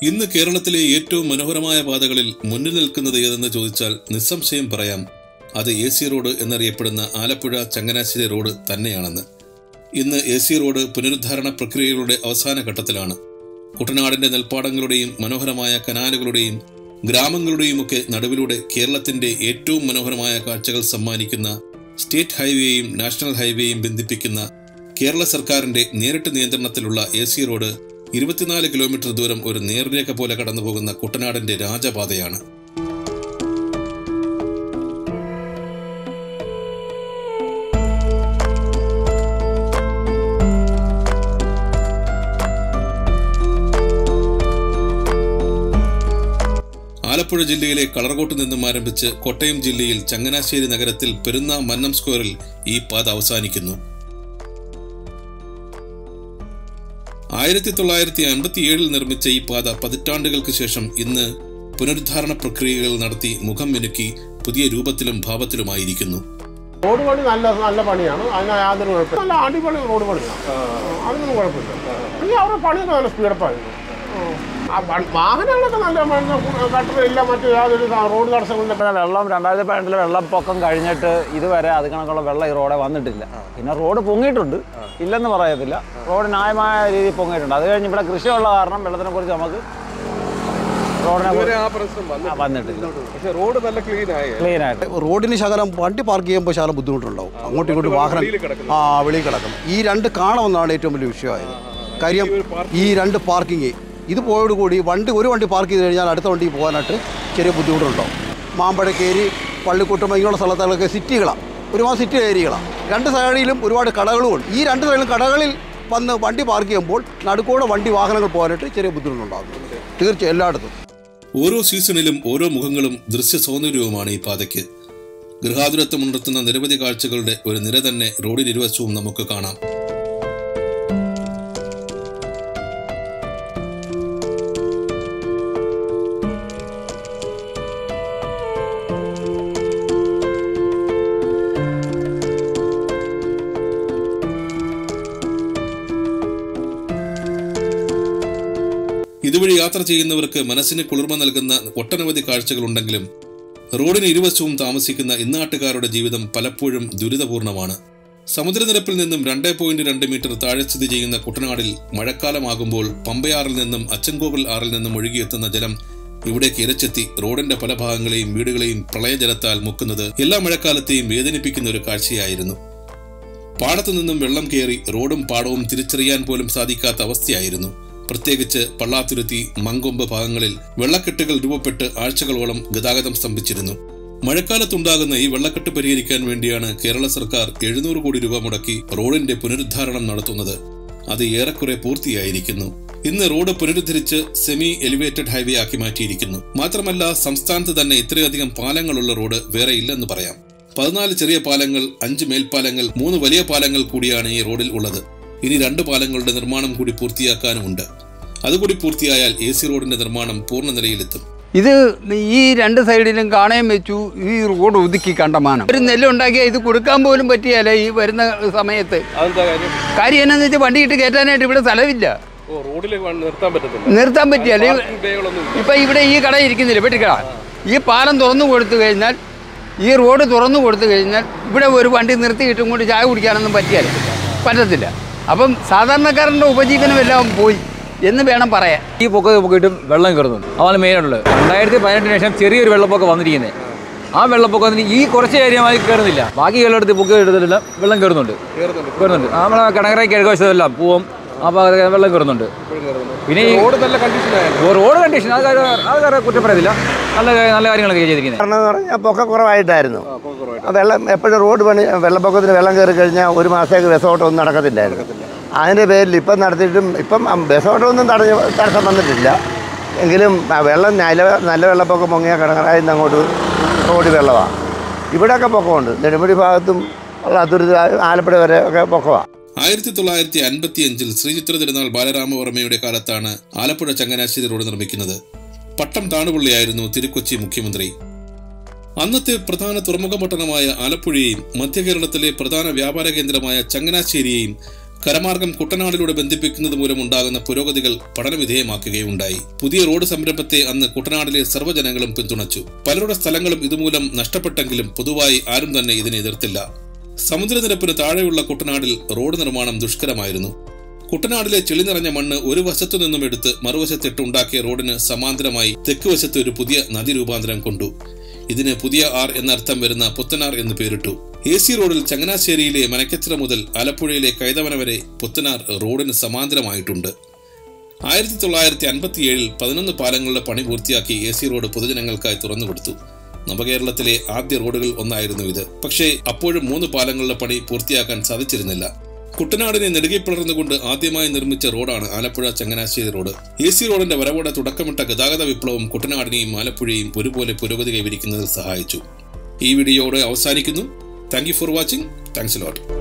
ഇന്ന് കേരളത്തിലെ ഏറ്റവും മനോഹരമായ പാതകളിൽ മുന്നിൽ നിൽക്കുന്നത് ഏതെന്ന് ചോദിച്ചാൽ നിസ്സംശയം പറയാം അത് എ സി റോഡ് എന്നറിയപ്പെടുന്ന ആലപ്പുഴ ചങ്ങനാശ്ശേരി റോഡ് തന്നെയാണെന്ന് ഇന്ന് എ സി റോഡ് പുനരുദ്ധാരണ പ്രക്രിയകളുടെ അവസാന ഘട്ടത്തിലാണ് കുട്ടനാടിന്റെ നെൽപ്പാടങ്ങളുടെയും മനോഹരമായ കനാലുകളുടെയും ഗ്രാമങ്ങളുടെയുമൊക്കെ നടുവിലൂടെ കേരളത്തിന്റെ ഏറ്റവും മനോഹരമായ കാഴ്ചകൾ സമ്മാനിക്കുന്ന സ്റ്റേറ്റ് ഹൈവേയും നാഷണൽ ഹൈവേയും ബന്ധിപ്പിക്കുന്ന കേരള സർക്കാരിന്റെ നേരിട്ട് നിയന്ത്രണത്തിലുള്ള എ സി റോഡ് ഇരുപത്തിനാല് കിലോമീറ്റർ ദൂരം ഒരു നേർരേഖ പോലെ കടന്നുപോകുന്ന കുട്ടനാടിന്റെ രാജപാതയാണ് ആലപ്പുഴ ജില്ലയിലെ കളർകോട്ട് നിന്നും ആരംഭിച്ച് കോട്ടയം ജില്ലയിൽ ചങ്ങനാശ്ശേരി നഗരത്തിൽ പെരുന്ന മന്നം സ്ക്വയറിൽ ഈ പാത അവസാനിക്കുന്നു ആയിരത്തി തൊള്ളായിരത്തി അൻപത്തിയേഴിൽ നിർമ്മിച്ച ഈ പാത പതിറ്റാണ്ടുകൾക്ക് ശേഷം ഇന്ന് പുനരുദ്ധാരണ പ്രക്രിയകൾ നടത്തി മുഖം മിനുക്കി പുതിയ രൂപത്തിലും ഭാവത്തിലുമായിരിക്കുന്നു റോഡ് പണി നല്ല നല്ല പണിയാണ് അതിന് യാതൊരു കുഴപ്പമില്ല നല്ല അടിപൊളി റോഡ് പണിയാണ് അതിനൊന്നും കുഴപ്പമില്ല പിന്നെ അവരുടെ പണിയൊക്കെ നല്ല സ്പീഡപ്പായിരുന്നു ആ വ- വാഹനങ്ങളൊക്കെ നല്ല കട്ടറില്ല മറ്റു യാതൊരു സ- റോഡ് തടസ്സങ്ങളില്ല പിന്നെ വെള്ളം രണ്ടായിരത്തി പതിനെട്ടിലെ വെള്ളപ്പൊക്കം കഴിഞ്ഞിട്ട് ഇതുവരെ അത് കണക്കുള്ള വെള്ളം ഈ റോഡെ വന്നിട്ടില്ല പിന്നെ റോഡ് പൊങ്ങിയിട്ടുണ്ട് ഇല്ലെന്ന് പറയത്തില്ല റോഡ് ന്യായമായ രീതിയിൽ പൊങ്ങിയിട്ടുണ്ട് അത് കഴിഞ്ഞ് ഇവിടെ കൃഷിയുള്ള കാരണം വെള്ളത്തിനെ കുറിച്ച് നമുക്ക് റോഡിനെ ഇതുവരെ ആ പ്രശ്നം ആ, വന്നിട്ടില്ല വന്നിട്ടില്ല പക്ഷെ റോഡ് നല്ല ക്ലീൻ ആയേ ക്ലീൻ ആയിട്ട് റോഡിന് ശകലം വണ്ടി പാർക്ക് ചെയ്യുമ്പോൾ ശകലം ബുദ്ധിമുട്ടുണ്ടാവും അങ്ങോട്ടും ഇങ്ങോട്ടും വാഹനം വെളിയിൽ കിടക്കുന്നു. ആ വെളിയിൽ കിടക്കുന്നു ഈ രണ്ട് കാണുമെന്നാണ് ഏറ്റവും വലിയ വിഷയമായത് കാര്യം ഈ ഒരു parking- ഈ രണ്ട് പാർക്കിങ് ഇത് പോയോടുകൂടി വണ്ടി ഒരു വണ്ടി പാർക്ക് ചെയ്ത് കഴിഞ്ഞാൽ അടുത്ത വണ്ടി പോകാനായിട്ട് ചെറിയ ബുദ്ധിമുട്ടുണ്ടാവും മാമ്പഴക്കേരി പള്ളിക്കുട്ടം ഇങ്ങനെയുള്ള സ്ഥലത്തൊക്കെ സിറ്റികളാണ് ഒരുപാട് സിറ്റി ഏരിയകളാണ് രണ്ട് സൈഡിലും ഒരുപാട് കടകളുമുണ്ട് ഈ രണ്ട് സൈഡിലും കടകളിൽ വന്ന് വണ്ടി പാർക്ക് ചെയ്യുമ്പോൾ നടുക്കൂടെ വണ്ടി വാഹനങ്ങൾ പോകാനായിട്ട് ചെറിയ ബുദ്ധിമുട്ടുണ്ടാകും തീർച്ചയായും എല്ലായിടത്തും ഓരോ സീസണിലും ഓരോ മുഖങ്ങളും ദൃശ്യ സൗന്ദര്യവുമാണ് ഈ പാതയ്ക്ക് ഗൃഹാതുരത്വം ഉണർത്തുന്ന നിരവധി കാഴ്ചകളുടെ ഒരു നിര തന്നെ റോഡിനിരുവശവും നമുക്ക് കാണാം ഇതുവഴി യാത്ര ചെയ്യുന്നവർക്ക് മനസ്സിന് കുളിർമ നൽകുന്ന ഒട്ടനവധി കാഴ്ചകളുണ്ടെങ്കിലും റോഡിന് ഇരുവശവും താമസിക്കുന്ന ഇന്നാട്ടുകാരുടെ ജീവിതം പലപ്പോഴും ദുരിതപൂർണമാണ് സമുദ്രനിരപ്പിൽ നിന്നും രണ്ട് പോയിന്റ് രണ്ട് മീറ്റർ താഴെ സ്ഥിതി ചെയ്യുന്ന കുട്ടനാടിൽ മഴക്കാലമാകുമ്പോൾ പമ്പയാറിൽ നിന്നും അച്ചൻകോവിൽ ആറിൽ നിന്നും ഒഴുകിയെത്തുന്ന ജലം ഇവിടേക്ക് ഇരച്ചെത്തി റോഡിന്റെ പല ഭാഗങ്ങളെയും വീടുകളെയും പ്രളയജലത്താൽ മുക്കുന്നത് എല്ലാ മഴക്കാലത്തെയും വേദനിപ്പിക്കുന്ന ഒരു കാഴ്ചയായിരുന്നു പാടത്തു നിന്നും വെള്ളം കയറി റോഡും പാടവും തിരിച്ചറിയാൻ പോലും സാധിക്കാത്ത അവസ്ഥയായിരുന്നു പ്രത്യേകിച്ച് പള്ളാത്തുരുത്തി മങ്കൊമ്പ് ഭാഗങ്ങളിൽ വെള്ളക്കെട്ടുകൾ രൂപപ്പെട്ട് ആഴ്ചകളോളം ഗതാഗതം സ്തംഭിച്ചിരുന്നു മഴക്കാലത്തുണ്ടാകുന്ന ഈ വെള്ളക്കെട്ട് പരിഹരിക്കാൻ വേണ്ടിയാണ് കേരള സർക്കാർ എഴുന്നൂറ് കോടി രൂപ മുടക്കി റോഡിന്റെ പുനരുദ്ധാരണം നടത്തുന്നത് അത് ഏറെക്കുറെ പൂർത്തിയായിരിക്കുന്നു ഇന്ന് റോഡ് പുനരുദ്ധരിച്ച് സെമി എലിവേറ്റഡ് ഹൈവേ ആക്കി മാറ്റിയിരിക്കുന്നു മാത്രമല്ല സംസ്ഥാനത്ത് തന്നെ ഇത്രയധികം പാലങ്ങളുള്ള റോഡ് വേറെ ഇല്ലെന്ന് പറയാം പതിനാല് ചെറിയ പാലങ്ങൾ അഞ്ച് മേൽപ്പാലങ്ങൾ മൂന്ന് വലിയ പാലങ്ങൾ കൂടിയാണ് ഈ റോഡിൽ ഉള്ളത് ഇനി രണ്ട് പാലങ്ങളുടെ നിർമ്മാണം കൂടി പൂർത്തിയാക്കാനുമുണ്ട് അതുകൂടി പൂർത്തിയായാൽ എ സി റോഡിന്റെ നിർമ്മാണം പൂർണ്ണ നിലയിലെത്തും ഇത് ഈ രണ്ട് സൈഡിലും കാണാൻ വെച്ചു ഈ റോഡ് ഒതുക്കി കണ്ടമാനം ഒരു നെല്ലുണ്ടാക്കിയാൽ ഇത് കൊടുക്കാൻ പോലും പറ്റിയല്ല ഈ വരുന്ന സമയത്ത് അതെന്താ കാര്യം കാര്യം എന്നാന്ന് വെച്ചാൽ വണ്ടി ഇട്ട് കയറ്റാനായിട്ട് ഇവിടെ സ്ഥലമില്ല ഓ റോഡിൽ നിർത്താൻ പറ്റത്തില്ല നിർത്താൻ പറ്റിയല്ല Parking bayകളൊന്നും ഇല്ല. ഇപ്പം ഇവിടെ ഈ കട ഇരിക്കുന്നില്ല വെട്ടിക്കട ഈ പാലം തുറന്നു കൊടുത്തു കഴിഞ്ഞാൽ ഈ റോഡ് തുറന്നു കൊടുത്തു കഴിഞ്ഞാൽ ഇവിടെ ഒരു വണ്ടി നിർത്തിയിട്ടും കൊണ്ട് ചായ കുടിക്കാനൊന്നും പറ്റിയല്ല പറ്റത്തില്ല അപ്പം സാധാരണക്കാരൻ്റെ ഉപജീവനം എല്ലാം പോയി എന്ന് വേണം പറയാൻ ഈ പൊക്കത്ത് പൊക്കിയിട്ടും വെള്ളം കയറുന്നുണ്ട് അതാണ് മെയിനായിട്ടുള്ളത് രണ്ടായിരത്തി പതിനെട്ടിന് ശേഷം ചെറിയൊരു വെള്ളപ്പൊക്കം വന്നിരിക്കുന്നത് ആ വെള്ളപ്പൊക്കത്തിന് ഈ കുറച്ച് ഏരിയമായി കയറുന്നില്ല ബാക്കി എല്ലായിടത്ത് പൊക്കി എടുത്തിട്ടില്ല വെള്ളം കയറുന്നുണ്ട് കയറുന്നുണ്ട് ആ നമ്മളെ കടകര കിഴക്കുവശത്തെല്ലാം പൂവം ആ ഭാഗത്തൊക്കെ വെള്ളം കയറുന്നുണ്ട് പിന്നെ ഈ റോഡ് നല്ല കണ്ടീഷൻ ആയിരുന്നു റോഡ് കണ്ടീഷൻ അത് കാര്യം- അത് കാര്യം കുറ്റം പറയത്തില്ല നല്ല നല്ല കാര്യങ്ങളൊക്കെ ചെയ്തിരിക്കുന്നത് കാരണം എന്ന് പറഞ്ഞാൽ പൊക്കം കുറവായിട്ടായിരുന്നു ആ വെള്ളം എപ്പോഴും റോഡ് പണി വെള്ളപ്പൊക്കത്തിന് വെള്ളം കയറി കഴിഞ്ഞാൽ ഒരു മാസത്തേക്ക് ബസ്സോട്ടം ഒന്നും നടക്കത്തില്ലായിരുന്നു അതിൻ്റെ പേരിൽ ഇപ്പം നടത്തിയിട്ടും ഇപ്പം ബസ്സോട്ടം ഒന്നും തടഞ്ഞ തടസ്സം വന്നിട്ടില്ല എങ്കിലും ആ വെള്ളം നല്ല നല്ല വെള്ളപ്പൊക്കം പൊങ്ങിയ കടങ്ങറായി നിന്ന് അങ്ങോട്ട് റോഡ് വെള്ളമാണ് ഇവിടെയൊക്കെ പൊക്കമുണ്ട് നെടുമുടി ഭാഗത്തും ഉള്ള ആലപ്പുഴ വരെ ഒക്കെ പൊക്കമാണ് ആയിരത്തി തൊള്ളായിരത്തി അൻപത്തി അഞ്ചിൽ ശ്രീചിത്ര തിരുനാൾ ബാലരാമവർമ്മയുടെ കാലത്താണ് ആലപ്പുഴ ചങ്ങനാശ്ശേരി റോഡ് നിർമ്മിക്കുന്നത് പട്ടം താണുപള്ളിയായിരുന്നു തിരുക്കൊച്ചി മുഖ്യമന്ത്രി അന്നത്തെ പ്രധാന തുറമുഖ പട്ടണമായ ആലപ്പുഴയെയും മധ്യ കേരളത്തിലെ പ്രധാന വ്യാപാര കേന്ദ്രമായ ചങ്ങനാശ്ശേരിയെയും കരമാർഗം കുട്ടനാടിലൂടെ ബന്ധിപ്പിക്കുന്നത് മൂലം ഉണ്ടാകുന്ന പുരോഗതികൾ പഠനവിധേയമാക്കുകയുണ്ടായി പുതിയ റോഡ് സംരംഭത്തെ അന്ന് കുട്ടനാടിലെ സർവ്വജനങ്ങളും പിന്തുണച്ചു പലരുടെ സ്ഥലങ്ങളും ഇതുമൂലം നഷ്ടപ്പെട്ടെങ്കിലും പൊതുവായി ആരും തന്നെ ഇതിനെ എതിർത്തില്ല സമുദ്രനിരപ്പിന് താഴെയുള്ള കുട്ടനാടിൽ റോഡ് നിർമ്മാണം ദുഷ്കരമായിരുന്നു കുട്ടനാടിലെ ചെളി നിറഞ്ഞ മണ്ണ് ഒരു വശത്തു നിന്നും എടുത്ത് മറുവശത്തിട്ട് ഉണ്ടാക്കിയ റോഡിന് സമാന്തരമായി തെക്ക് വശത്ത് ഒരു പുതിയ നദി രൂപാന്തരം കൊണ്ടു ഇതിന് പുതിയ ആർ എന്നർത്ഥം വരുന്ന പുത്തനാർ എന്ന് പേരിട്ടു എ സി റോഡിൽ ചങ്ങനാശ്ശേരിയിലെ മനക്കച്ചിറ മുതൽ ആലപ്പുഴയിലെ കൈതവന വരെ പുത്തനാർ റോഡിന് സമാന്തരമായിട്ടുണ്ട് ആയിരത്തി തൊള്ളായിരത്തി അൻപത്തിയേഴിൽ പതിനൊന്ന് പാലങ്ങളുടെ പണി പൂർത്തിയാക്കി എ സി റോഡ് പൊതുജനങ്ങൾക്കായി തുറന്നുകൊടുത്തു നവകേരളത്തിലെ ആദ്യ റോഡുകൾ ഒന്നായിരുന്നു ഇത് പക്ഷേ അപ്പോഴും മൂന്ന് പാലങ്ങളുടെ പണി പൂർത്തിയാക്കാൻ സാധിച്ചിരുന്നില്ല കുട്ടനാടിനെ നെടുകെ പിളർന്നുകൊണ്ട് ആദ്യമായി നിർമ്മിച്ച റോഡാണ് Alappuzha Changanassery road A C റോഡിന്റെ വരവോടെ തുടക്കമിട്ട ഗതാഗത വിപ്ലവം കുട്ടനാടിനെയും ആലപ്പുഴയും ഒരുപോലെ പുരോഗതി കൈവരിക്കുന്നതിൽ സഹായിച്ചു ഈ വീഡിയോയോടെ അവസാനിക്കുന്നു thank you for watching thanks lot